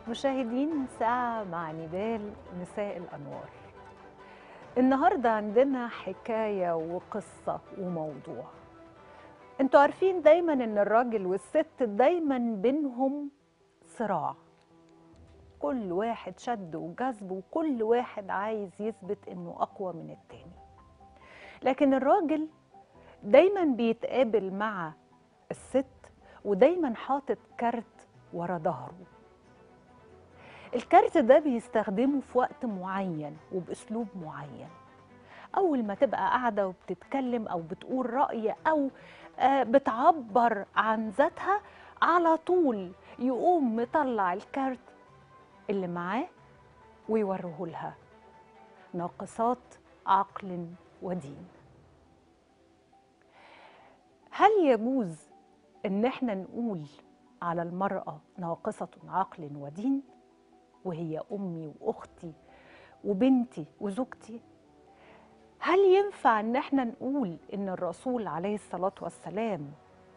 مشاهدين ساعة مع نبال مساء الأنوار النهاردة عندنا حكاية وقصة وموضوع انتوا عارفين دايما ان الراجل والست دايما بينهم صراع كل واحد شد وجذب وكل واحد عايز يثبت انه اقوى من التاني لكن الراجل دايما بيتقابل مع الست ودايما حاطط كارت ورا ظهره الكارت ده بيستخدمه في وقت معين وباسلوب معين اول ما تبقى قاعده وبتتكلم او بتقول راي او آه، بتعبر عن ذاتها على طول يقوم مطلع الكارت اللي معاه ويوريه لها ناقصات عقل ودين هل يجوز ان احنا نقول على المراه ناقصه عقل ودين وهي امي واختي وبنتي وزوجتي هل ينفع ان احنا نقول ان الرسول عليه الصلاه والسلام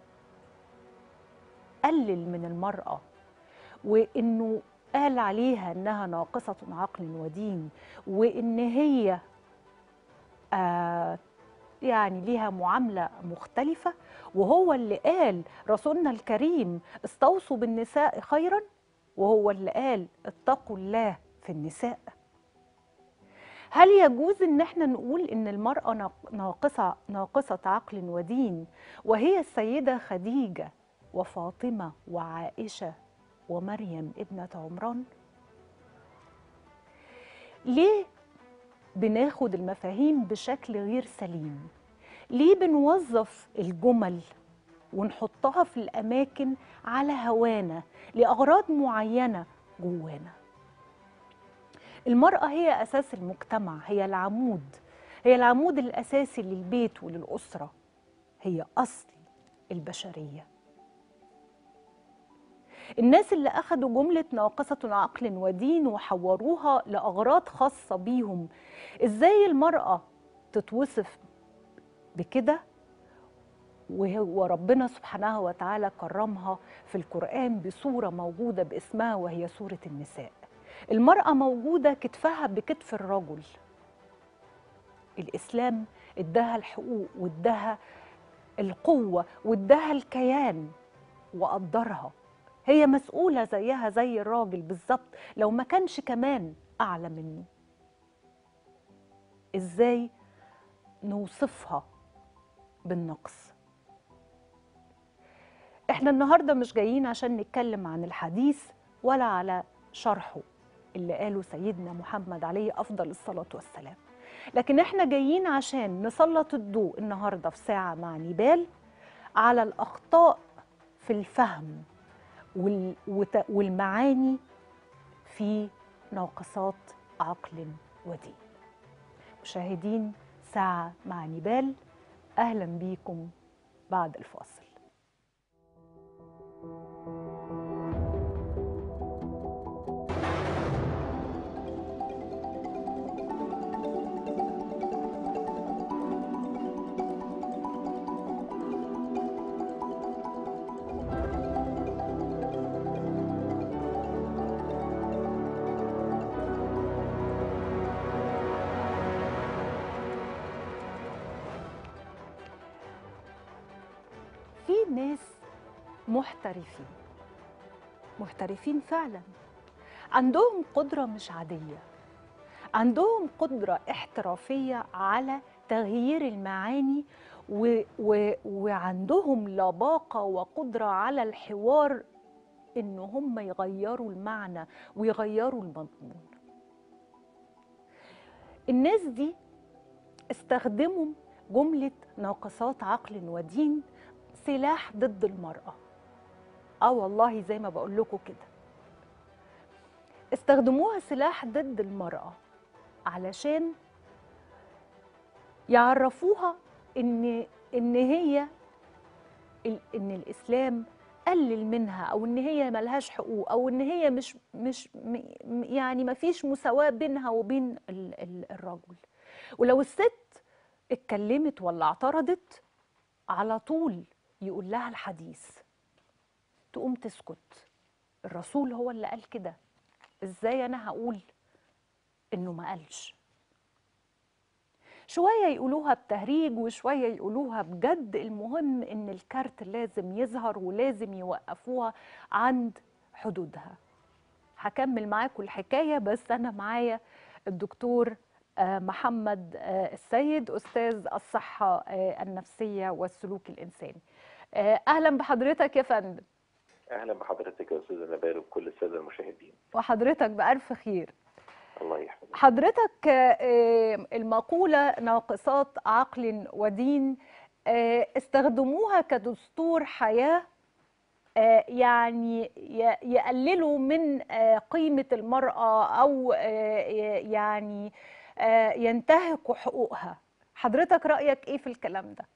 قلل من المراه وانه قال عليها انها ناقصه عقل ودين وان هي آه يعني ليها معامله مختلفه وهو اللي قال رسولنا الكريم استوصوا بالنساء خيرا وهو اللي قال اتقوا الله في النساء هل يجوز ان احنا نقول ان المراه ناق- ناقصه ناقصه عقل ودين وهي السيده خديجه وفاطمه وعائشه ومريم ابنه عمران ليه بناخد المفاهيم بشكل غير سليم ليه بنوظف الجمل ونحطها في الاماكن على هوانا لاغراض معينه جوانا المراه هي اساس المجتمع هي العمود هي العمود الاساسي للبيت وللاسره هي اصل البشريه الناس اللي اخذوا جمله ناقصه عقل ودين وحوروها لاغراض خاصه بيهم ازاي المراه تتوصف بكده وهو ربنا سبحانه وتعالى كرمها في القرآن بصورة موجودة باسمها وهي سورة النساء المرأة موجودة كتفها بكتف الرجل الإسلام اداها الحقوق واداها القوة واداها الكيان وقدرها هي مسؤولة زيها زي الراجل بالظبط لو ما كانش كمان أعلى منه إزاي نوصفها بالنقص احنا النهارده مش جايين عشان نتكلم عن الحديث ولا على شرحه اللي قاله سيدنا محمد عليه افضل الصلاه والسلام لكن احنا جايين عشان نسلط الضوء النهارده في ساعه مع نبال على الاخطاء في الفهم وال- وت- والمعاني في ناقصات عقل ودين مشاهدين ساعه مع نبال اهلا بيكم بعد الفاصل في ناس محترفين محترفين فعلا عندهم قدرة مش عادية عندهم قدرة احترافية على تغيير المعاني و و وعندهم لباقة وقدرة على الحوار إن هم يغيروا المعنى ويغيروا المضمون الناس دي استخدموا جملة ناقصات عقل ودين سلاح ضد المرأة اه والله زي ما بقول لكم كده استخدموها سلاح ضد المرأة علشان يعرفوها ان ان هي ال- ان الاسلام قلل منها او ان هي ملهاش حقوق او ان هي مش مش م- م- يعني ما فيش مساواة بينها وبين ال- ال- الرجل ولو الست اتكلمت ولا اعترضت على طول يقول لها الحديث تقوم تسكت الرسول هو اللي قال كده ازاي انا هقول انه ما قالش شوية يقولوها بتهريج وشوية يقولوها بجد المهم ان الكارت لازم يظهر ولازم يوقفوها عند حدودها هكمل معاكم الحكاية بس أنا معايا الدكتور آه، محمد آه، السيد أستاذ الصحة آه، النفسية والسلوك الإنساني آه، أهلا بحضرتك يا فندم اهلا بحضرتك يا استاذه نبال وكل الساده المشاهدين وحضرتك بألف خير الله يحفظك حضرتك آه، المقولة ناقصات عقل ودين آه، استخدموها كدستور حياة آه، يعني ي- يقللوا من آه، قيمة المرأة أو آه، ي- يعني آه، ينتهكوا حقوقها حضرتك رأيك إيه في الكلام ده؟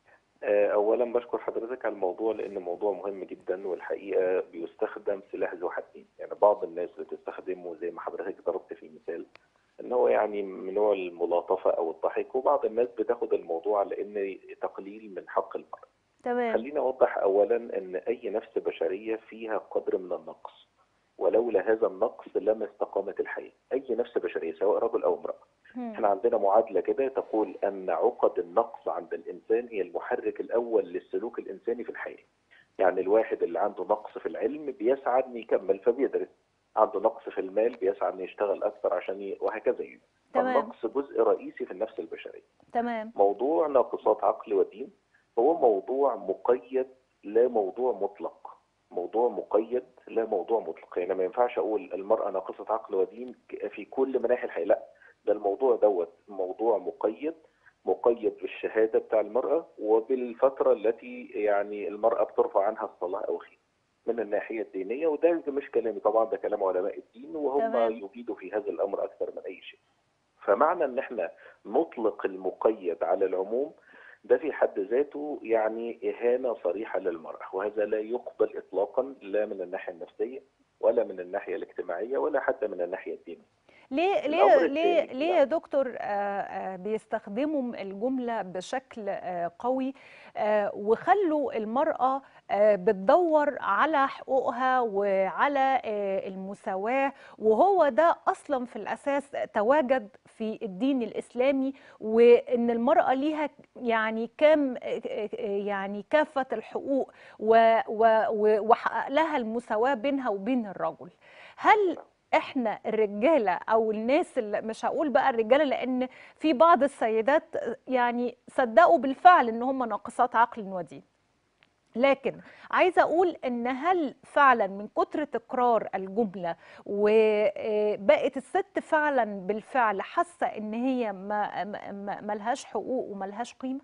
آه، اولا بشكر حضرتك على الموضوع لان موضوع مهم جدا والحقيقه بيستخدم سلاح ذو حدين يعني بعض الناس بتستخدمه زي ما حضرتك ضربت في مثال ان هو يعني من نوع الملاطفه او الضحك وبعض الناس بتاخد الموضوع على ان تقليل من حق المرأة تمام خليني اوضح اولا ان اي نفس بشريه فيها قدر من النقص ولولا هذا النقص لما استقامت الحياه اي نفس بشريه سواء رجل او امراه مم. احنا عندنا معادله كده تقول ان عقد النقص عند الانسان هي المحرك الاول للسلوك الانساني في الحياه. يعني الواحد اللي عنده نقص في العلم بيسعى انه يكمل فبيدرس. عنده نقص في المال بيسعى انه يشتغل اكثر عشان ي... وهكذا يعني. تمام النقص جزء رئيسي في النفس البشريه. تمام موضوع ناقصات عقل ودين هو موضوع مقيد لا موضوع مطلق. موضوع مقيد لا موضوع مطلق، يعني ما ينفعش اقول المراه ناقصه عقل ودين في كل مناحي الحياه، لا ده الموضوع دوت موضوع مقيد مقيد بالشهادة بتاع المرأة وبالفترة التي يعني المرأة بترفع عنها الصلاة أو خير من الناحية الدينية وده مش كلامي طبعا ده كلام علماء الدين وهم تمام. يجيدوا في هذا الأمر أكثر من أي شيء فمعنى أن احنا نطلق المقيد على العموم ده في حد ذاته يعني إهانة صريحة للمرأة وهذا لا يقبل إطلاقا لا من الناحية النفسية ولا من الناحية الاجتماعية ولا حتى من الناحية الدينية ليه الأمر ليه ليه الثاني، ليه يا نعم. دكتور آه، آه، بيستخدموا الجملة بشكل آه، قوي آه، وخلوا المرأة آه، بتدور على حقوقها وعلى آه، المساواة وهو ده أصلا في الأساس تواجد في الدين الإسلامي وإن المرأة ليها يعني كام آه، آه، يعني كافة الحقوق و- و- و- وحقق لها المساواة بينها وبين الرجل هل احنا الرجاله او الناس اللي مش هقول بقى الرجاله لان في بعض السيدات يعني صدقوا بالفعل ان هم ناقصات عقل ودين لكن عايزه اقول ان هل فعلا من كتر تكرار الجمله وبقت الست فعلا بالفعل حاسه ان هي ما ما- ما- ملهاش حقوق وملهاش قيمه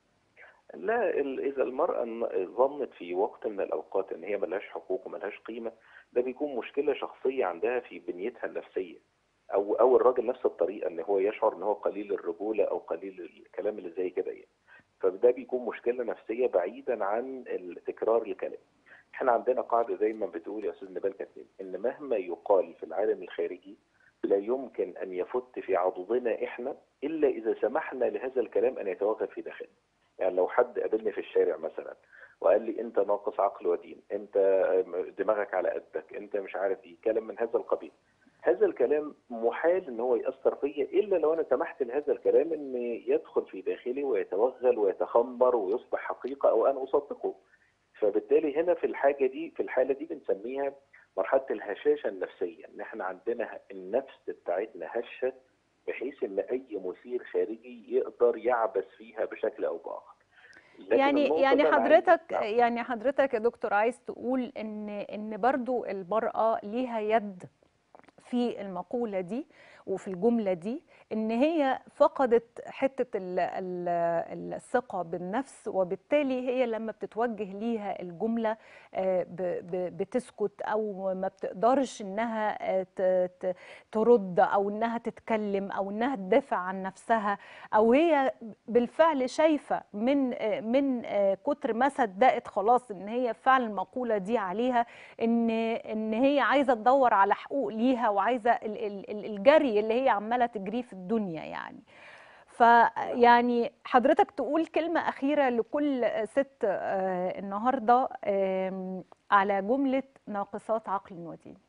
لا ال- إذا المرأة ن- ظنت في وقت من الأوقات إن هي ملهاش حقوق وملهاش قيمة ده بيكون مشكلة شخصية عندها في بنيتها النفسية أو أو الراجل نفس الطريقة إن هو يشعر إن هو قليل الرجولة أو قليل الكلام اللي زي كده يعني فده بيكون مشكلة نفسية بعيدا عن ال- تكرار الكلام احنا عندنا قاعدة دايما بتقول يا أستاذ نبال كاتب إن مهما يقال في العالم الخارجي لا يمكن أن يفت في عضدنا إحنا إلا إذا سمحنا لهذا الكلام أن يتوغل في داخلنا يعني لو حد قابلني في الشارع مثلا وقال لي انت ناقص عقل ودين انت دماغك على قدك انت مش عارف ايه كلام من هذا القبيل هذا الكلام محال ان هو ياثر فيا الا لو انا سمحت لهذا الكلام ان يدخل في داخلي ويتوغل ويتخمر ويصبح حقيقه او انا اصدقه فبالتالي هنا في الحاجه دي في الحاله دي بنسميها مرحله الهشاشه النفسيه ان احنا عندنا النفس بتاعتنا هشه بحيث ان اي مثير خارجي يقدر يعبث فيها بشكل او باخر لكن يعني النقطة يعني اللي أنا عايز- حضرتك نعم. يعني حضرتك يا دكتور عايز تقول ان ان برضو المرأة ليها يد في المقولة دي وفي الجملة دي ان هي فقدت حتة ال- ال- الثقة بالنفس وبالتالي هي لما بتتوجه ليها الجملة آه، ب- ب- بتسكت او ما بتقدرش انها آه، ت- ت- ترد او انها تتكلم او انها تدافع عن نفسها او هي بالفعل شايفه من آه، من آه، كتر ما صدقت خلاص ان هي فعلا المقوله دي عليها ان ان هي عايزه تدور على حقوق ليها وعايزه ال- ال- ال- الجري اللي هي عماله تجريه في الدنيا يعني فيعني حضرتك تقول كلمه اخيره لكل ست آه، النهارده آم، على جمله ناقصات عقل ودين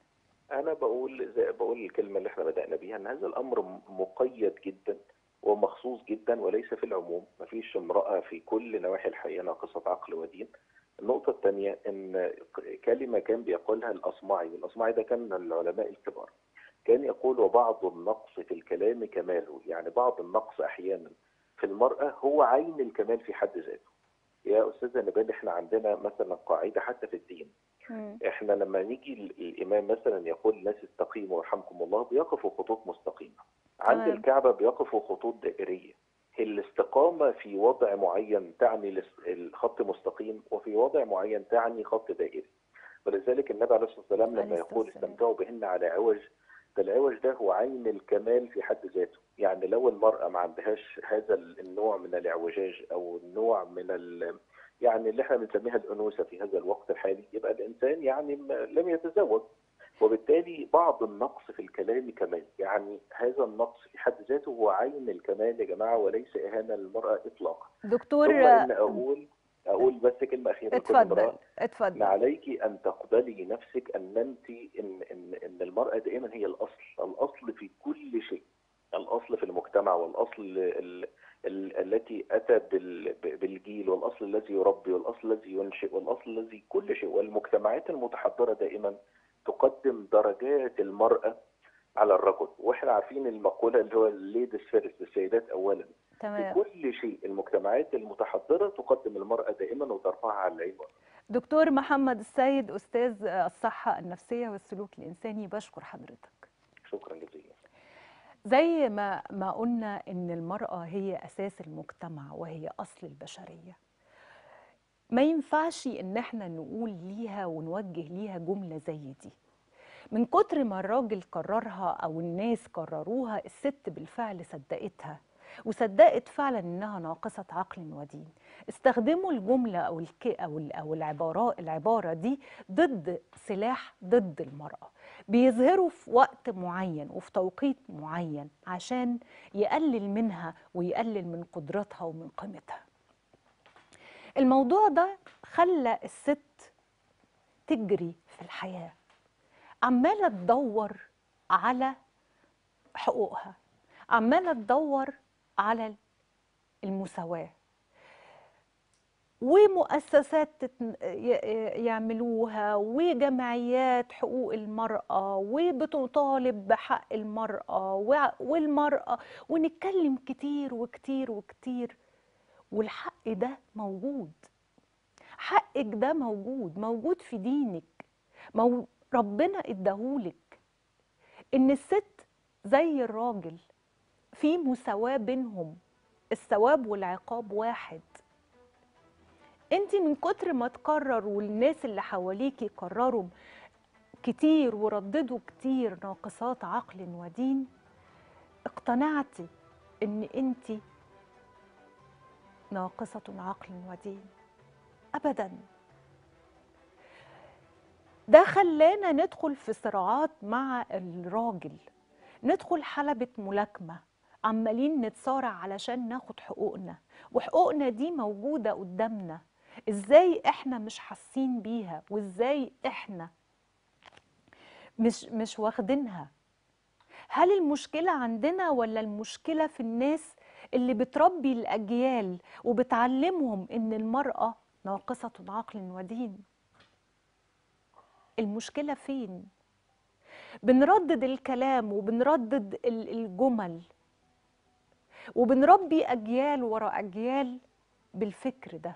انا بقول زي بقول الكلمه اللي احنا بدانا بيها ان هذا الامر م- مقيد جدا ومخصوص جدا وليس في العموم مفيش امراه في كل نواحي الحياه ناقصه عقل ودين النقطه الثانيه ان ق- كلمه كان بيقولها الاصمعي والاصمعي ده كان من العلماء الكبار كان يقول وبعض النقص في الكلام كماله يعني بعض النقص احيانا في المراه هو عين الكمال في حد ذاته يا استاذه نبال احنا عندنا مثلا قاعده حتى في الدين مم. احنا لما نيجي ال- الامام مثلا يقول الناس استقيموا ويرحمكم الله بيقفوا خطوط مستقيمه عند تمام. الكعبه بيقفوا خطوط دائريه الاستقامه في وضع معين تعني الاس- الخط مستقيم وفي وضع معين تعني خط دائري ولذلك النبي عليه الصلاه والسلام عليه لما الصلاة يقول والسلام. استمتعوا بهن على عوج ده العوج ده هو عين الكمال في حد ذاته يعني لو المرأة ما عندهاش هذا النوع من الاعوجاج أو النوع من ال يعني اللي احنا بنسميها الأنوثة في هذا الوقت الحالي يبقى الإنسان يعني م- لم يتزوج وبالتالي بعض النقص في الكلام كمال يعني هذا النقص في حد ذاته هو عين الكمال يا جماعة وليس إهانة للمرأة إطلاقا دكتور ثم إن أقول أقول بس كلمة أخيرة لكل اتفضل امرأة ان اتفضل عليك ان تقبلي نفسك ان انت ان ان ان المراه دائما هي الاصل، الاصل في كل شيء. الاصل في المجتمع والاصل ال ال التي اتى بال- بالجيل والاصل الذي يربي والاصل الذي ينشئ والاصل الذي كل شيء والمجتمعات المتحضره دائما تقدم درجات المراه على الرجل واحنا عارفين المقوله اللي هو الليديز فيرست السيدات اولا في تمام كل شيء المجتمعات المتحضره تقدم المراه دائما وترفعها على العين دكتور محمد السيد أستاذ الصحة النفسية والسلوك الإنساني بشكر حضرتك شكرا جزيلا زي ما ما قلنا ان المرأة هي اساس المجتمع وهي اصل البشرية ما ينفعش ان احنا نقول ليها ونوجه ليها جملة زي دي من كتر ما الراجل كررها او الناس كرروها الست بالفعل صدقتها وصدقت فعلا انها ناقصة عقل ودين استخدموا الجملة او الك او ال- او العبارة العبارة دي ضد سلاح ضد المرأة بيظهروا في وقت معين وفي توقيت معين عشان يقلل منها ويقلل من قدرتها ومن قيمتها الموضوع ده خلى الست تجري في الحياة عمالة تدور على حقوقها عمالة تدور على المساواة ومؤسسات تتن- ي- ي- يعملوها وجمعيات حقوق المرأة وبتطالب بحق المرأة وع- والمرأة ونتكلم كتير وكتير وكتير والحق ده موجود حقك ده موجود موجود في دينك مو ربنا اداهولك ان الست زي الراجل في مساواة بينهم الثواب والعقاب واحد انت من كتر ما تكرر والناس اللي حواليكي يكرروا كتير ورددوا كتير ناقصات عقل ودين اقتنعتي ان انت ناقصة عقل ودين ابدا ده خلانا ندخل في صراعات مع الراجل ندخل حلبة ملاكمة عمالين نتصارع علشان ناخد حقوقنا وحقوقنا دي موجودة قدامنا ازاي احنا مش حاسين بيها وازاي احنا مش مش واخدينها هل المشكلة عندنا ولا المشكلة في الناس اللي بتربي الأجيال وبتعلمهم إن المرأة ناقصة عقل ودين المشكلة فين؟ بنردد الكلام وبنردد ال- الجمل وبنربي أجيال ورا أجيال بالفكر ده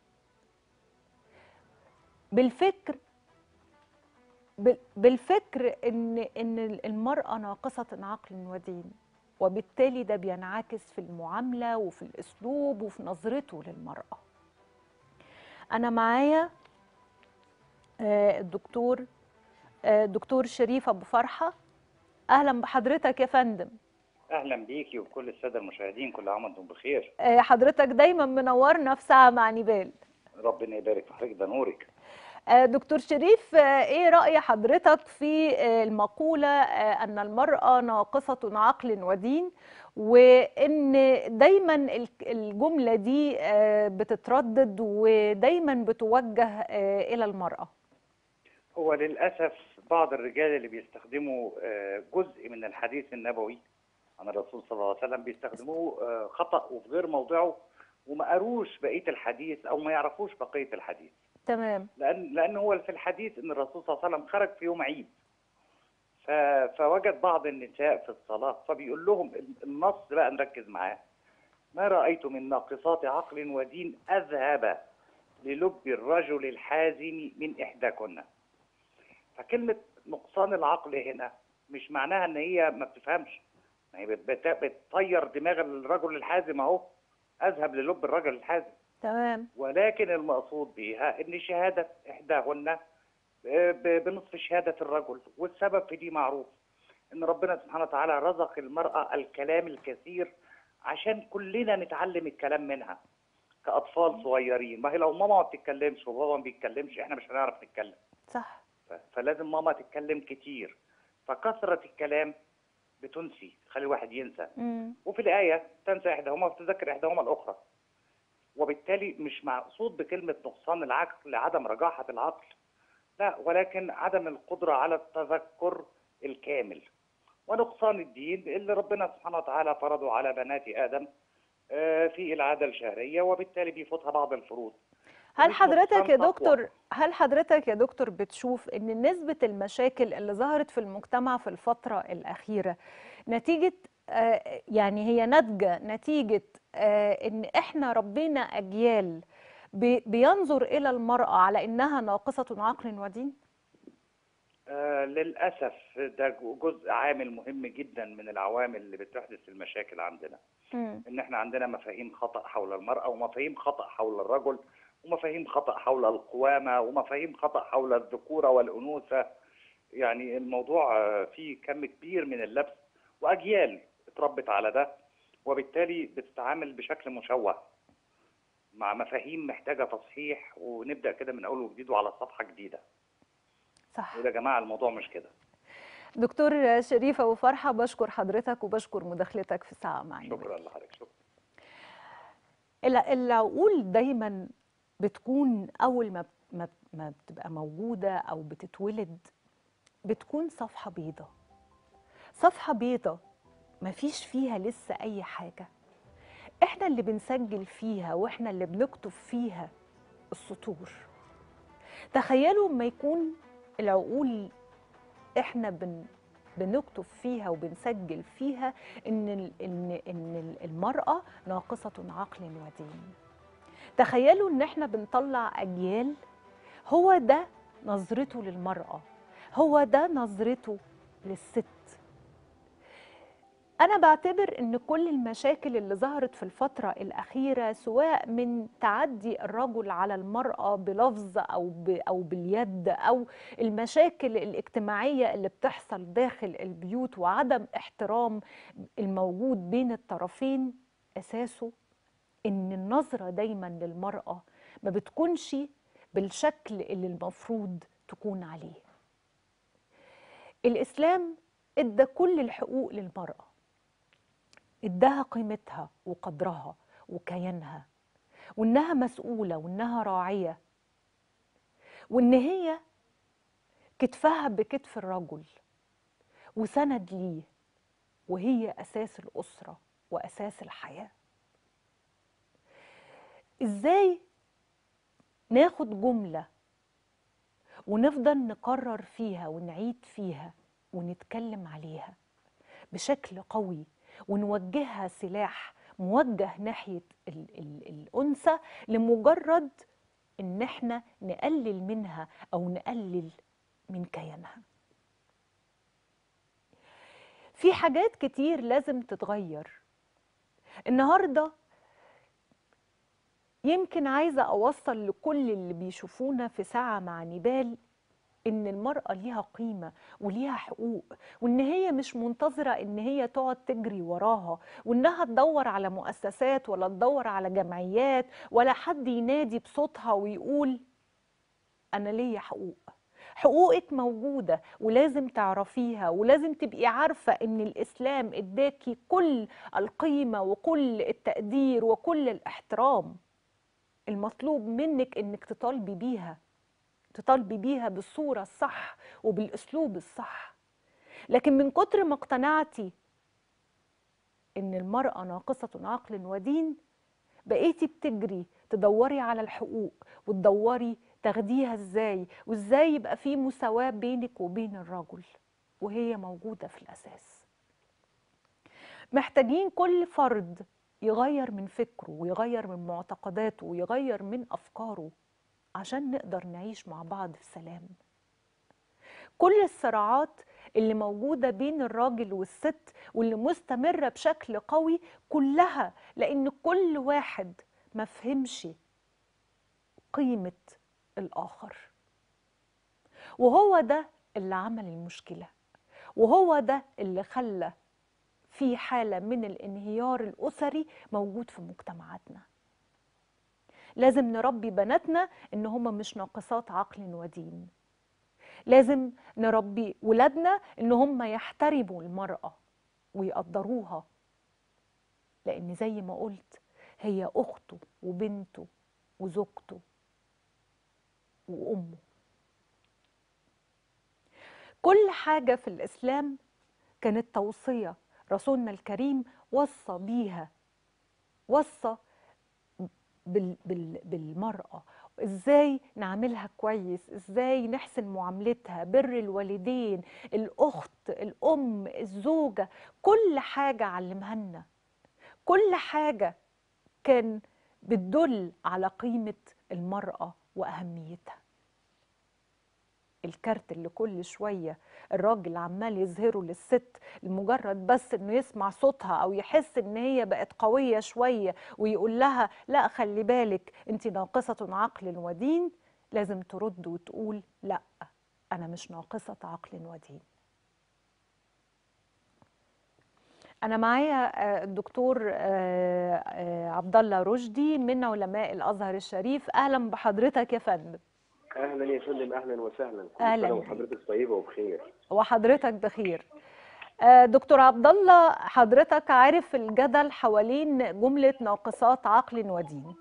بالفكر بال- بالفكر ان ان المراه ناقصه عقل ودين وبالتالي ده بينعكس في المعامله وفي الاسلوب وفي نظرته للمراه انا معايا آه، الدكتور آه، الدكتور شريف ابو فرحه اهلا بحضرتك يا فندم اهلا بيكي وبكل الساده المشاهدين كل عام وانتم بخير آه، حضرتك دايما منورنا في ساعه مع نيبال ربنا يبارك في حضرتك ده نورك آه، دكتور شريف آه، ايه رأي حضرتك في آه، المقولة آه، ان المرأة ناقصة عقل ودين وان دايما ال- الجملة دي آه، بتتردد ودايما بتوجه آه، الى المرأة هو للأسف بعض الرجال اللي بيستخدموا آه، جزء من الحديث النبوي عن الرسول صلى الله عليه وسلم بيستخدموه آه، خطأ وفي غير موضعه وما قروش بقية الحديث أو ما يعرفوش بقية الحديث تمام لأن لأن هو في الحديث إن الرسول صلى الله عليه وسلم خرج في يوم عيد ف- فوجد بعض النساء في الصلاة فبيقول لهم النص بقى نركز معاه ما رأيت من ناقصات عقل ودين أذهب للب الرجل الحازم من إحداكن فكلمة نقصان العقل هنا مش معناها إن هي ما بتفهمش ما هي بت- بت- بتطير دماغ الرجل الحازم أهو أذهب للب الرجل الحازم تمام ولكن المقصود بها ان شهاده احداهن ب- بنصف شهاده الرجل والسبب في دي معروف ان ربنا سبحانه وتعالى رزق المراه الكلام الكثير عشان كلنا نتعلم الكلام منها كاطفال صغيرين ما هي لو ماما ما بتتكلمش وبابا ما بيتكلمش احنا مش هنعرف نتكلم صح ف- فلازم ماما تتكلم كتير فكثره الكلام بتنسي تخلي الواحد ينسى مم. وفي الآية تنسى إحداهما وتذكر إحداهما الأخرى وبالتالي مش مقصود بكلمة نقصان العقل عدم رجاحة العقل لا ولكن عدم القدرة على التذكر الكامل ونقصان الدين اللي ربنا سبحانه وتعالى فرضه على بنات آدم آه، في العادة الشهرية وبالتالي بيفوتها بعض الفروض هل مش حضرتك نقصان يا تقوى. دكتور هل حضرتك يا دكتور بتشوف ان نسبة المشاكل اللي ظهرت في المجتمع في الفترة الأخيرة نتيجة آه، يعني هي ناتجة نتيجة آه، ان احنا ربينا أجيال بي- بينظر إلى المرأة على إنها ناقصة عقل ودين؟ آه، للأسف ده جزء عامل مهم جدا من العوامل اللي بتحدث المشاكل عندنا مم. ان احنا عندنا مفاهيم خطأ حول المرأة ومفاهيم خطأ حول الرجل ومفاهيم خطأ حول القوامة ومفاهيم خطأ حول الذكورة والأنوثة يعني الموضوع آه، فيه كم كبير من اللبس وأجيال اتربت على ده وبالتالي بتتعامل بشكل مشوه مع مفاهيم محتاجة تصحيح ونبدأ كده من أول وجديد وعلى صفحة جديدة صح يا جماعة الموضوع مش كده دكتور شريف أبو فرحة بشكر حضرتك وبشكر مداخلتك في ساعة مع النبي. شكرا لحضرتك شكرا الع- العقول دايما بتكون اول ما بت- ما بت- ما بتبقى موجوده او بتتولد بتكون صفحه بيضه صفحه بيضه ما فيش فيها لسه اي حاجه احنا اللي بنسجل فيها واحنا اللي بنكتب فيها السطور تخيلوا ما يكون العقول احنا بن بنكتب فيها وبنسجل فيها ان ال- ان ان المراه ناقصه عقل ودين تخيلوا ان احنا بنطلع اجيال هو ده نظرته للمراه هو ده نظرته للست أنا بعتبر إن كل المشاكل اللي ظهرت في الفترة الأخيرة سواء من تعدي الرجل على المرأة بلفظ أو ب أو باليد أو المشاكل الاجتماعية اللي بتحصل داخل البيوت وعدم احترام الموجود بين الطرفين أساسه إن النظرة دايما للمرأة ما بتكونش بالشكل اللي المفروض تكون عليه. الإسلام ادى كل الحقوق للمرأة اداها قيمتها وقدرها وكيانها وانها مسؤوله وانها راعيه وان هي كتفها بكتف الرجل وسند ليه وهي اساس الاسره واساس الحياه ازاي ناخد جمله ونفضل نكرر فيها ونعيد فيها ونتكلم عليها بشكل قوي ونوجهها سلاح موجه ناحيه ال ال الانثى لمجرد ان احنا نقلل منها او نقلل من كيانها في حاجات كتير لازم تتغير النهارده يمكن عايزه اوصل لكل اللي بيشوفونا في ساعه مع نبال ان المراه ليها قيمه وليها حقوق وان هي مش منتظره ان هي تقعد تجري وراها وانها تدور على مؤسسات ولا تدور على جمعيات ولا حد ينادي بصوتها ويقول انا ليا حقوق حقوقك موجودة ولازم تعرفيها ولازم تبقي عارفة ان الاسلام اداكي كل القيمة وكل التقدير وكل الاحترام المطلوب منك انك تطالبي بيها تطالبي بيها بالصورة الصح وبالأسلوب الصح لكن من كتر ما اقتنعتي إن المرأة ناقصة عقل ودين بقيتي بتجري تدوري على الحقوق وتدوري تاخديها ازاي وازاي يبقى في مساواة بينك وبين الرجل وهي موجودة في الأساس محتاجين كل فرد يغير من فكره ويغير من معتقداته ويغير من أفكاره عشان نقدر نعيش مع بعض في سلام كل الصراعات اللي موجودة بين الراجل والست واللي مستمرة بشكل قوي كلها لأن كل واحد ما فهمش قيمة الآخر وهو ده اللي عمل المشكلة وهو ده اللي خلى في حالة من الانهيار الأسري موجود في مجتمعاتنا لازم نربي بناتنا إن هم مش ناقصات عقل ودين لازم نربي ولادنا إن هم يحترموا المرأة ويقدروها لأن زي ما قلت هي أخته وبنته وزوجته وأمه كل حاجة في الإسلام كانت توصية رسولنا الكريم وصى بيها وصى بال بال بالمرأة ازاي نعملها كويس ازاي نحسن معاملتها بر الوالدين الاخت الام الزوجة كل حاجة علمها لنا كل حاجة كان بتدل على قيمة المرأة وأهميتها الكارت اللي كل شوية الراجل عمال يظهره للست لمجرد بس انه يسمع صوتها او يحس ان هي بقت قوية شوية ويقول لها لا خلي بالك انت ناقصة عقل ودين لازم ترد وتقول لا انا مش ناقصة عقل ودين انا معايا الدكتور عبد الله رشدي من علماء الازهر الشريف اهلا بحضرتك يا فندم اهلا يا فندم اهلا وسهلا كل أهلاً سنه بيك. وحضرتك طيبه وبخير وحضرتك بخير آه، دكتور عبد الله حضرتك عارف الجدل حوالين جملة ناقصات عقل ودين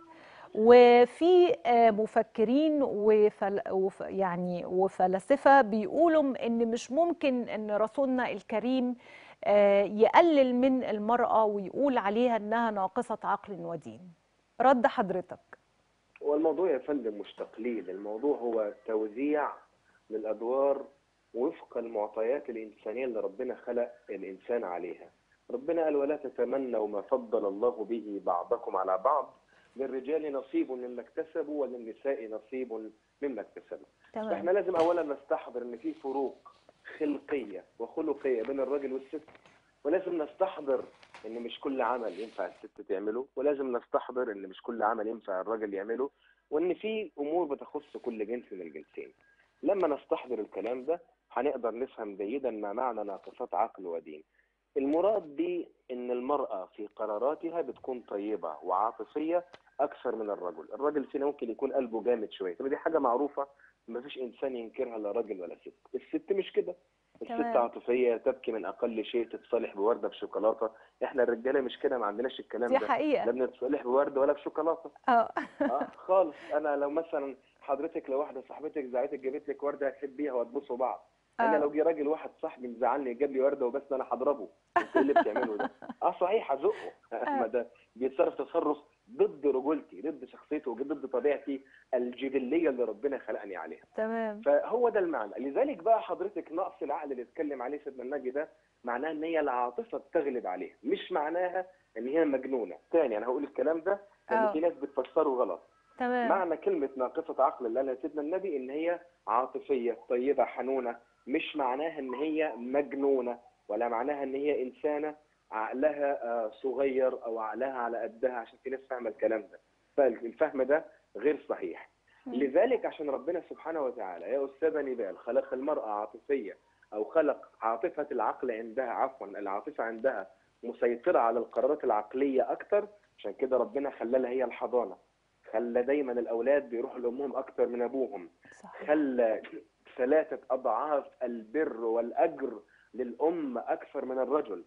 وفي آه، مفكرين وفل... وف... يعني وفلاسفة بيقولوا ان مش ممكن ان رسولنا الكريم آه، يقلل من المرأة ويقول عليها انها ناقصة عقل ودين رد حضرتك والموضوع يا فندم مش تقليل الموضوع هو توزيع للادوار وفق المعطيات الانسانيه اللي ربنا خلق الانسان عليها ربنا قال ولا تتمنوا ما فضل الله به بعضكم على بعض للرجال نصيب مما اكتسبوا وللنساء نصيب مما اكتسبوا فاحنا لازم اولا نستحضر ان في فروق خلقيه وخلقيه بين الراجل والست ولازم نستحضر ان مش كل عمل ينفع الست تعمله ولازم نستحضر ان مش كل عمل ينفع الراجل يعمله وان في امور بتخص كل جنس من الجنسين لما نستحضر الكلام ده هنقدر نفهم جيدا ما معنى ناقصات عقل ودين المراد بيه ان المرأة في قراراتها بتكون طيبة وعاطفية اكثر من الرجل الراجل فينا ممكن يكون قلبه جامد شوية طب دي حاجة معروفة مفيش انسان ينكرها لا راجل ولا ست الست مش كده الست تمام. عاطفية تبكي من اقل شيء تتصالح بوردة بشوكولاتة احنا الرجالة مش كده ما عندناش الكلام دي ده حقيقة لا بنتصالح بوردة ولا بشوكولاتة اه اه خالص انا لو مثلا حضرتك لو واحده صاحبتك زعلتك جابت لك ورده هتحبيها وهتبوسوا بعض انا آه. لو جه راجل واحد صاحبي مزعلني جاب لي ورده وبس انا هضربه انت ايه اللي بتعمله ده اه صحيح هزقه ما ده بيتصرف تصرف ضد رجولتي ضد شخصيته ضد طبيعتي الجبليه اللي ربنا خلقني عليها تمام فهو ده المعنى لذلك بقى حضرتك نقص العقل اللي اتكلم عليه سيدنا النبي ده معناه ان هي العاطفه بتغلب عليها مش معناها ان هي مجنونه تاني انا هقول الكلام ده آه. لان في ناس بتفسره غلط تمام معنى كلمة ناقصة عقل اللي قالها سيدنا النبي إن هي عاطفية طيبة حنونة مش معناها إن هي مجنونة ولا معناها إن هي إنسانة عقلها آه، صغير أو عقلها على قدها عشان في ناس فاهمة الكلام ده فالفهم ده غير صحيح مم. لذلك عشان ربنا سبحانه وتعالى يا أستاذ نبال خلق المرأة عاطفية أو خلق عاطفة العقل عندها عفوا العاطفة عندها مسيطرة على القرارات العقلية أكتر عشان كده ربنا خلالها هي الحضانة خلى دايما الاولاد بيروحوا لامهم اكتر من ابوهم صحيح خلى ثلاثه اضعاف البر والاجر للام اكثر من الرجل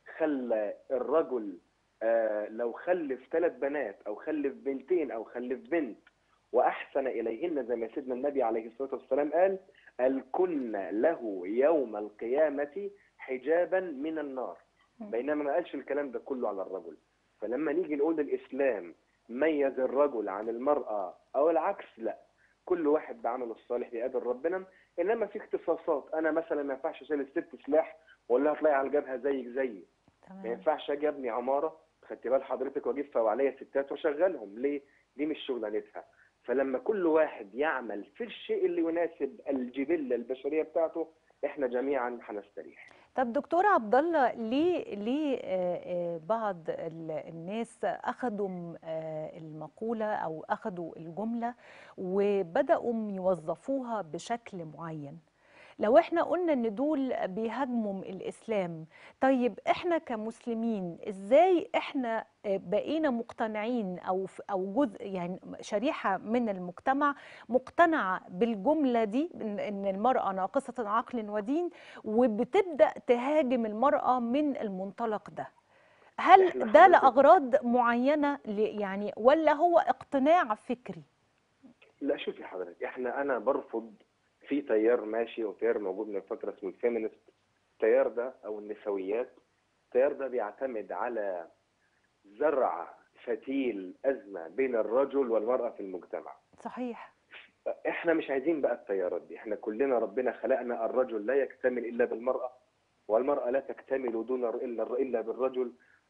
خلى الرجل آه، لو خلف ثلاث بنات او خلف بنتين او خلف بنت واحسن اليهن زي ما سيدنا النبي عليه الصلاه والسلام قال الكن له يوم القيامه حجابا من النار مم. بينما ما قالش الكلام ده كله على الرجل فلما نيجي نقول الاسلام ميز الرجل عن المراه او العكس لا كل واحد بعمله الصالح بيقابل ربنا انما في اختصاصات انا مثلا ما ينفعش اشيل الست سلاح ولا هطلعي على الجبهه زيك زيي ما تمام ينفعش اجي ابني عماره خدت بال حضرتك واجيب فوعليه ستات واشغلهم ليه؟ دي مش شغلانتها فلما كل واحد يعمل في الشيء اللي يناسب الجبله البشريه بتاعته احنا جميعا هنستريح طب دكتور عبد الله ليه ليه آه، آه، بعض ال- الناس اخذوا م- آه، المقوله او اخذوا الجمله وبداوا يوظفوها بشكل معين لو احنا قلنا ان دول بيهاجموا الاسلام طيب احنا كمسلمين ازاي احنا آه، بقينا مقتنعين او ف- او جزء يعني شريحه من المجتمع مقتنعه بالجمله دي ان إن المراه ناقصه عقل ودين وبتبدا تهاجم المراه من المنطلق ده هل إحنا ده حضرتك- لاغراض معينه ل- يعني ولا هو اقتناع فكري لا شوفي حضرتك احنا انا برفض في تيار ماشي وتيار موجود من فتره اسمه الفيمينست التيار ده او النسويات التيار ده بيعتمد على زرع فتيل ازمه بين الرجل والمراه في المجتمع صحيح احنا مش عايزين بقى التيارات دي احنا كلنا ربنا خلقنا الرجل لا يكتمل الا بالمراه والمراه لا تكتمل دون الر- الا الا بالرجل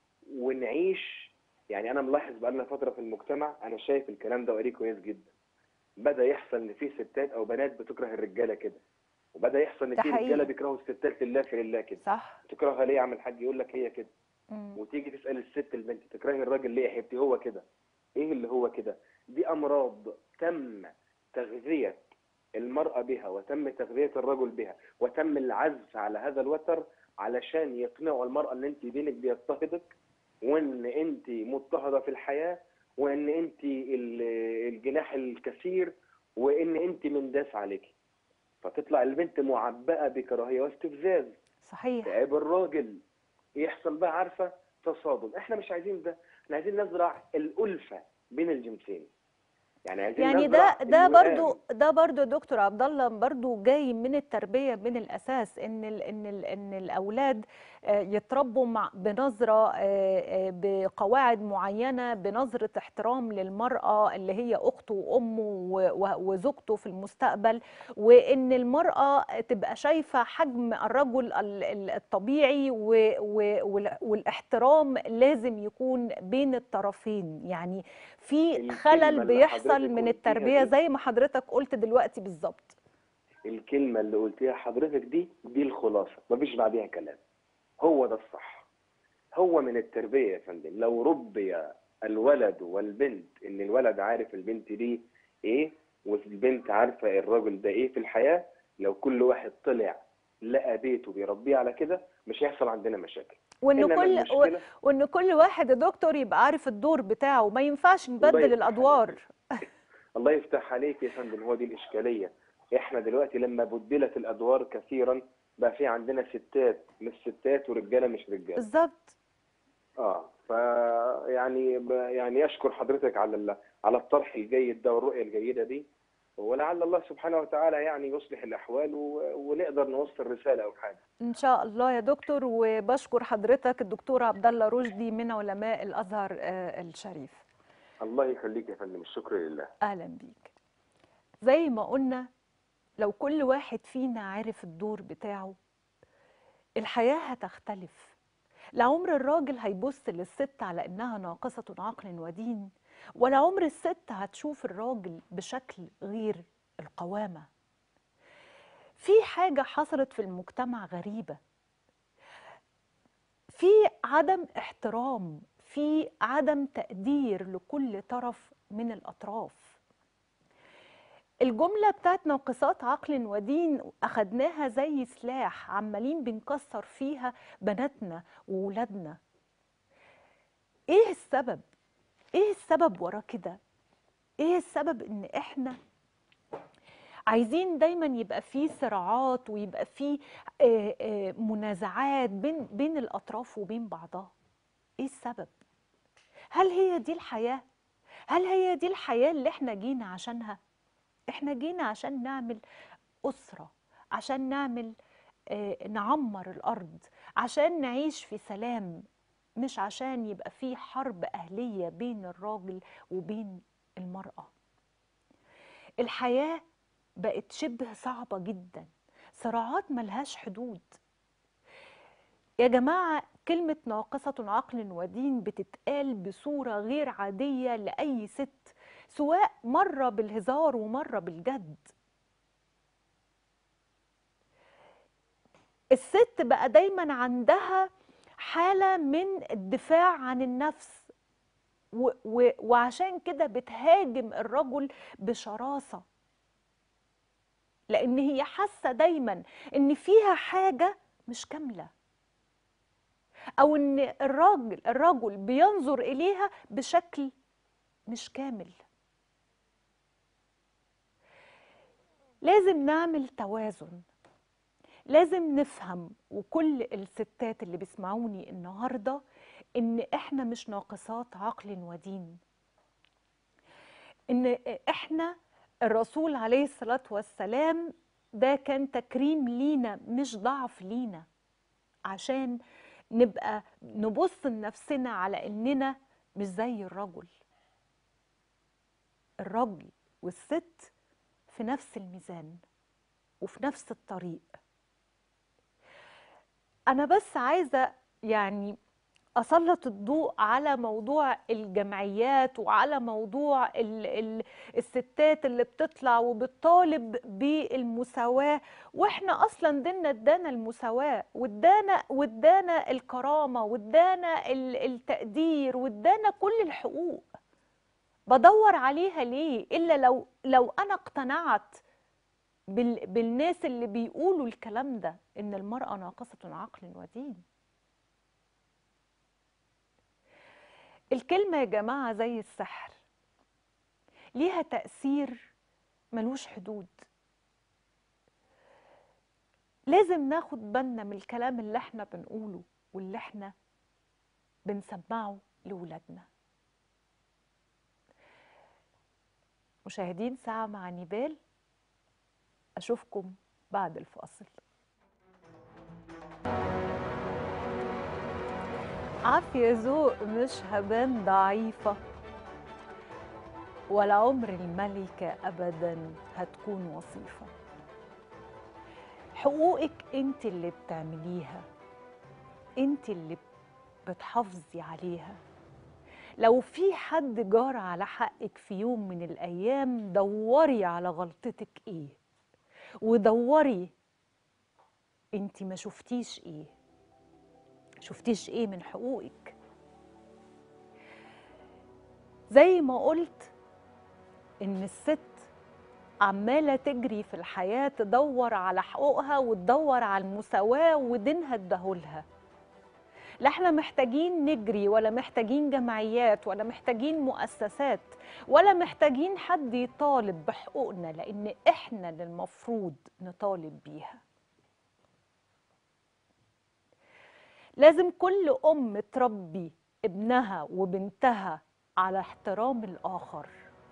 ونعيش يعني انا ملاحظ بقالنا فتره في المجتمع انا شايف الكلام ده وقريه كويس جدا بدا يحصل ان في ستات او بنات بتكره الرجاله كده وبدا يحصل ان ده في حقيقي. رجاله بيكرهوا الستات لله في لله كده صح تكرهها ليه يا عم الحاج يقول لك هي كده مم. وتيجي تسال الست البنت تكرهي الراجل ليه يا حبيبتي هو كده ايه اللي هو كده دي امراض تم تغذيه المراه بها وتم تغذيه الرجل بها وتم العزف على هذا الوتر علشان يقنعوا المراه ان انت دينك بيضطهدك وان انت مضطهده في الحياه وان انت ال- الجناح الكثير وان انت منداس عليكي فتطلع البنت معبأة بكراهية واستفزاز صحيح تعب الراجل يحصل بقى عارفه تصادم احنا مش عايزين ده احنا عايزين نزرع الالفه بين الجنسين يعني عايزين يعني نزرع ده ده الوئام. برضو ده برضو يا دكتور عبد الله برضو جاي من التربيه من الاساس ان ال ان ال ان الاولاد آه، يتربوا مع بنظره آه، آه، بقواعد معينه بنظره احترام للمراه اللي هي اخته وامه و- و- وزوجته في المستقبل وان المراه تبقى شايفه حجم الرجل ال- ال- الطبيعي و- و- وال- والاحترام لازم يكون بين الطرفين يعني في الكلمة خلل اللي بيحصل حضرتك من قلتيها التربيه دي- زي ما حضرتك قلت دلوقتي بالظبط الكلمه اللي قلتيها حضرتك دي دي الخلاصه مفيش بعديها كلام هو ده الصح هو من التربيه يا فندم لو ربي الولد والبنت ان الولد عارف البنت دي ايه والبنت عارفه الراجل ده ايه في الحياه لو كل واحد طلع لقى بيته بيربيه على كده مش هيحصل عندنا مشاكل وان إنما كل المشكلة وان كل واحد يا دكتور يبقى عارف الدور بتاعه ما ينفعش نبدل يفتح الادوار الله يفتح عليك يا فندم هو دي الإشكالية احنا دلوقتي لما بدلت الأدوار كثيرا بقى في عندنا ستات مش ستات ورجالة مش رجالة بالظبط اه ف يعني ب- يعني اشكر حضرتك على ال- على الطرح الجيد ده والرؤية الجيدة دي ولعل الله سبحانه وتعالى يعني يصلح الأحوال و- ونقدر نوصل رسالة أو حاجة ان شاء الله يا دكتور وبشكر حضرتك الدكتور عبد الله رشدي من علماء الازهر آه، الشريف الله يخليك يا فندم الشكر لله اهلا بيك زي ما قلنا لو كل واحد فينا عارف الدور بتاعه الحياة هتختلف لعمر الراجل هيبص للست على انها ناقصة عقل ودين ولا عمر الست هتشوف الراجل بشكل غير القوامة في حاجة حصلت في المجتمع غريبة في عدم احترام في عدم تقدير لكل طرف من الأطراف الجملة بتاعت ناقصات عقل ودين أخدناها زي سلاح عمالين بنكسر فيها بناتنا وولادنا إيه السبب؟ إيه السبب ورا كده؟ إيه السبب إن إحنا عايزين دايما يبقى في صراعات ويبقى في آه، آه، منازعات بين بين الأطراف وبين بعضها؟ إيه السبب؟ هل هي دي الحياة؟ هل هي دي الحياة اللي احنا جينا عشانها احنا جينا عشان نعمل أسرة عشان نعمل آه، نعمر الأرض عشان نعيش في سلام مش عشان يبقى في حرب أهلية بين الراجل وبين المرأة الحياة بقت شبه صعبة جدا صراعات ملهاش حدود يا جماعة كلمة ناقصة عقل ودين بتتقال بصورة غير عادية لأي ست سواء مرة بالهزار ومرة بالجد الست بقى دايما عندها حالة من الدفاع عن النفس و و وعشان كده بتهاجم الرجل بشراسة لأن هي حاسة دايما إن فيها حاجة مش كاملة أو إن الراجل الرجل بينظر إليها بشكل مش كامل لازم نعمل توازن لازم نفهم وكل الستات اللي بيسمعوني النهارده ان احنا مش ناقصات عقل ودين ان احنا الرسول عليه الصلاه والسلام ده كان تكريم لينا مش ضعف لينا عشان نبقى نبص لنفسنا على اننا مش زي الرجل الرجل والست في نفس الميزان وفي نفس الطريق انا بس عايزه يعني اسلط الضوء على موضوع الجمعيات وعلى موضوع ال ال الستات اللي بتطلع وبتطالب بالمساواه واحنا اصلا ديننا ادانا المساواه وادانا وادانا الكرامه وادانا ال- التقدير وادانا كل الحقوق بدور عليها ليه الا لو لو انا اقتنعت بال بالناس اللي بيقولوا الكلام ده ان المراه ناقصه عقل ودين الكلمه يا جماعه زي السحر ليها تاثير ملوش حدود لازم ناخد بالنا من الكلام اللي احنا بنقوله واللي احنا بنسمعه لولادنا مشاهدين ساعة مع نيبال أشوفكم بعد الفاصل عافية ذوق مش هبان ضعيفة ولا عمر الملكة أبدا هتكون وصيفة حقوقك انت اللي بتعمليها انت اللي بتحافظي عليها لو في حد جار على حقك في يوم من الأيام دوري على غلطتك ايه ودوري انت ما شفتيش ايه شفتيش ايه من حقوقك زي ما قلت ان الست عماله تجري في الحياه تدور على حقوقها وتدور على المساواه ودينها اداهولها لا احنا محتاجين نجري ولا محتاجين جمعيات ولا محتاجين مؤسسات ولا محتاجين حد يطالب بحقوقنا لان احنا اللي المفروض نطالب بيها لازم كل ام تربي ابنها وبنتها على احترام الاخر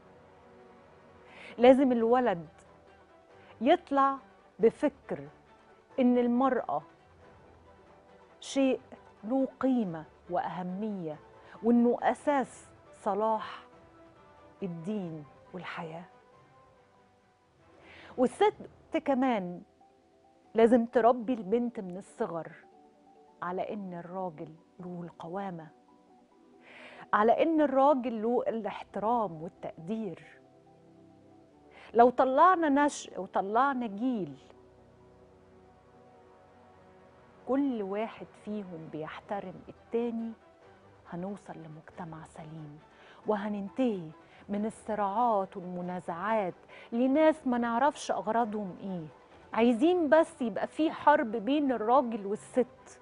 لازم الولد يطلع بفكر ان المراه شيء له قيمه واهميه وانه اساس صلاح الدين والحياه والست كمان لازم تربي البنت من الصغر على ان الراجل له القوامه على ان الراجل له الاحترام والتقدير لو طلعنا نشء وطلعنا جيل كل واحد فيهم بيحترم التاني هنوصل لمجتمع سليم وهننتهي من الصراعات والمنازعات لناس ما نعرفش أغراضهم إيه عايزين بس يبقى في حرب بين الراجل والست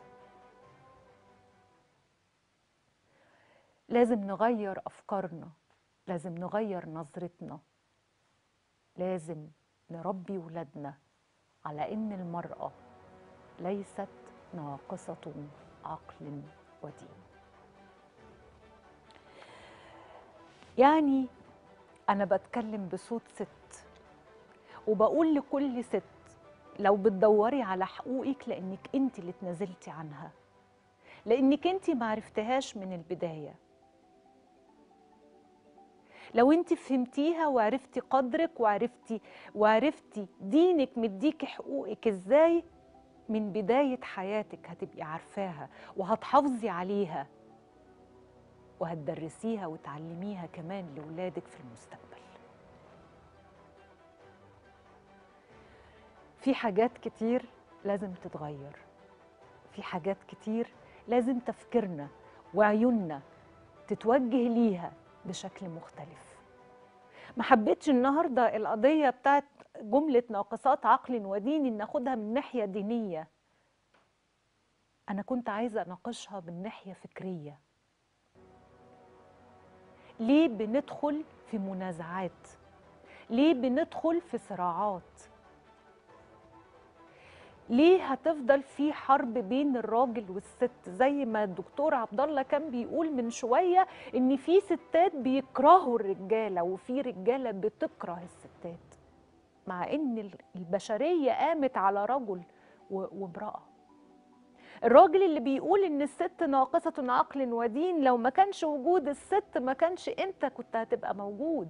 لازم نغير أفكارنا لازم نغير نظرتنا لازم نربي ولادنا على إن المرأة ليست ناقصة عقل ودين يعني أنا بتكلم بصوت ست وبقول لكل ست لو بتدوري على حقوقك لأنك أنت اللي اتنازلتي عنها لأنك أنت معرفتهاش من البداية لو أنت فهمتيها وعرفتي قدرك وعرفتي وعرفتي دينك مديكي حقوقك إزاي من بداية حياتك هتبقي عارفاها وهتحافظي عليها وهتدرسيها وتعلميها كمان لولادك في المستقبل في حاجات كتير لازم تتغير في حاجات كتير لازم تفكيرنا وعيوننا تتوجه ليها بشكل مختلف ما حبيتش النهارده القضيه بتاعت جمله ناقصات عقل ودين ناخدها من ناحيه دينيه انا كنت عايزه اناقشها من ناحيه فكريه ليه بندخل في منازعات ليه بندخل في صراعات ليه هتفضل في حرب بين الراجل والست زي ما الدكتور عبد الله كان بيقول من شويه ان في ستات بيكرهوا الرجاله وفي رجاله بتكره الستات مع ان البشريه قامت على رجل وامراه الراجل اللي بيقول ان الست ناقصه عقل ودين لو ما كانش وجود الست ما كانش انت كنت هتبقى موجود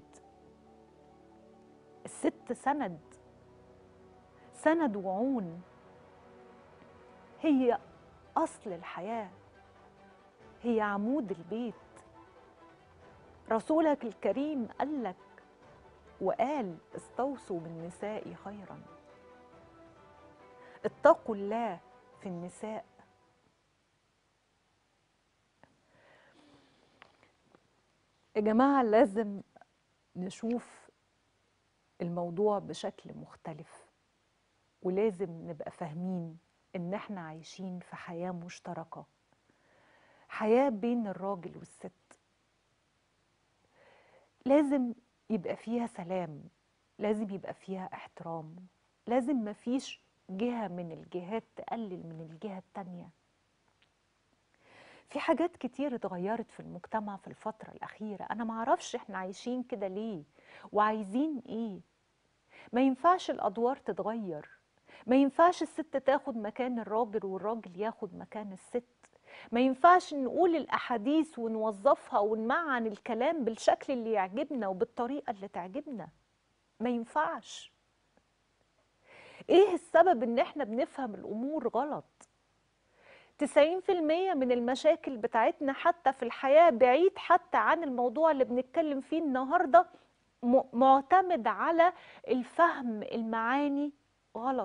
الست سند سند وعون هي اصل الحياه هي عمود البيت رسولك الكريم قال لك وقال استوصوا بالنساء خيرا اتقوا الله في النساء يا جماعه لازم نشوف الموضوع بشكل مختلف ولازم نبقى فاهمين ان احنا عايشين في حياه مشتركه حياه بين الراجل والست لازم يبقى فيها سلام لازم يبقى فيها احترام لازم مفيش جهه من الجهات تقلل من الجهه التانيه في حاجات كتير اتغيرت في المجتمع في الفترة الأخيرة أنا معرفش إحنا عايشين كده ليه وعايزين إيه ما ينفعش الأدوار تتغير ما ينفعش الست تاخد مكان الراجل والراجل ياخد مكان الست ما ينفعش نقول الأحاديث ونوظفها ونمعن الكلام بالشكل اللي يعجبنا وبالطريقة اللي تعجبنا ما ينفعش ايه السبب ان احنا بنفهم الامور غلط 90% من المشاكل بتاعتنا حتى في الحياة بعيد حتى عن الموضوع اللي بنتكلم فيه النهاردة معتمد على الفهم المعاني غلط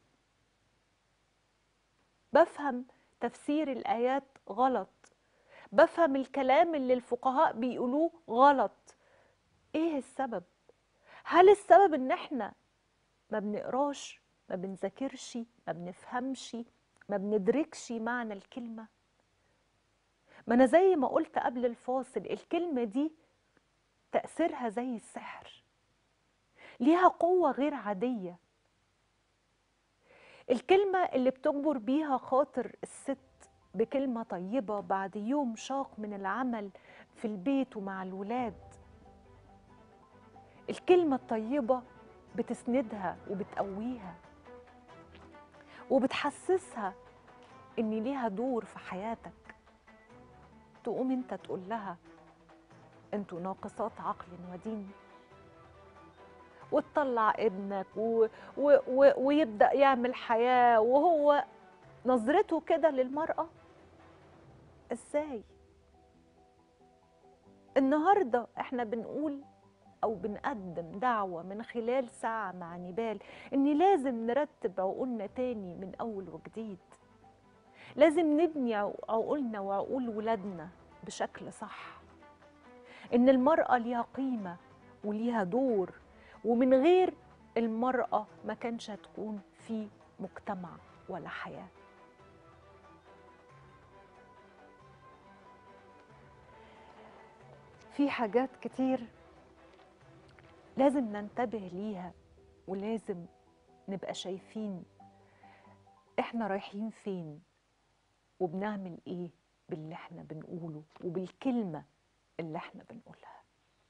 بفهم تفسير الآيات غلط بفهم الكلام اللي الفقهاء بيقولوه غلط ايه السبب هل السبب ان احنا ما بنقراش ما بنذاكرش ما بنفهمش ما بندركش معنى الكلمة ما أنا زي ما قلت قبل الفاصل الكلمة دي تأثيرها زي السحر ليها قوة غير عادية الكلمة اللي بتجبر بيها خاطر الست بكلمة طيبة بعد يوم شاق من العمل في البيت ومع الولاد الكلمة الطيبة بتسندها وبتقويها وبتحسسها ان ليها دور في حياتك تقوم انت تقول لها انتوا ناقصات عقل ودين وتطلع ابنك و... و... و... ويبدا يعمل حياه وهو نظرته كده للمراه ازاي النهارده احنا بنقول او بنقدم دعوه من خلال ساعه مع نبال ان لازم نرتب عقولنا تاني من اول وجديد لازم نبني عقولنا وعقول ولادنا بشكل صح ان المراه ليها قيمه وليها دور ومن غير المراه ما كانش هتكون في مجتمع ولا حياه في حاجات كتير لازم ننتبه ليها ولازم نبقى شايفين احنا رايحين فين وبنعمل ايه باللي احنا بنقوله وبالكلمة اللي احنا بنقولها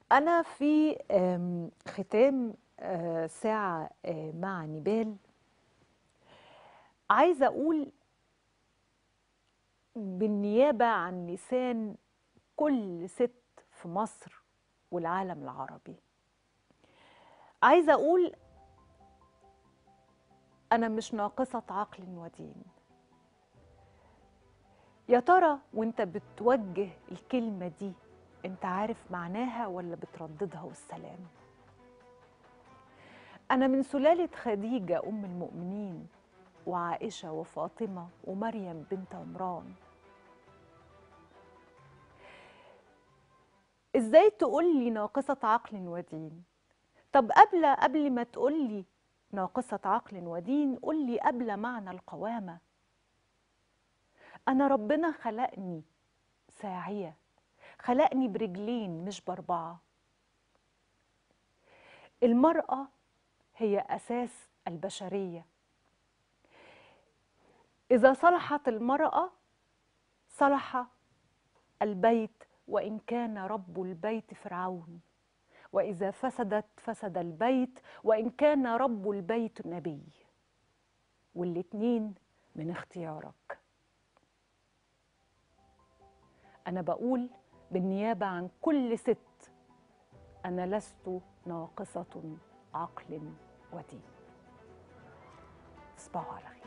أنا في آم، ختام آه، ساعة آه، مع نبال عايزة أقول بالنيابة عن لسان كل ست في مصر والعالم العربي عايزة أقول أنا مش ناقصة عقل ودين يا ترى وانت بتوجه الكلمة دي انت عارف معناها ولا بترددها والسلام أنا من سلالة خديجة أم المؤمنين وعائشة وفاطمة ومريم بنت عمران ازاي تقول لي ناقصة عقل ودين طب قبل قبل ما تقول لي ناقصة عقل ودين قول لي قبل معنى القوامة أنا ربنا خلقني ساعية خلقني برجلين مش بأربعة المرأة هي أساس البشرية إذا صلحت المرأة صلح البيت وإن كان رب البيت فرعون وإذا فسدت فسد البيت وإن كان رب البيت نبي والاتنين من اختيارك أنا بقول بالنيابة عن كل ست أنا لست ناقصة عقل ودين تصبحوا على خير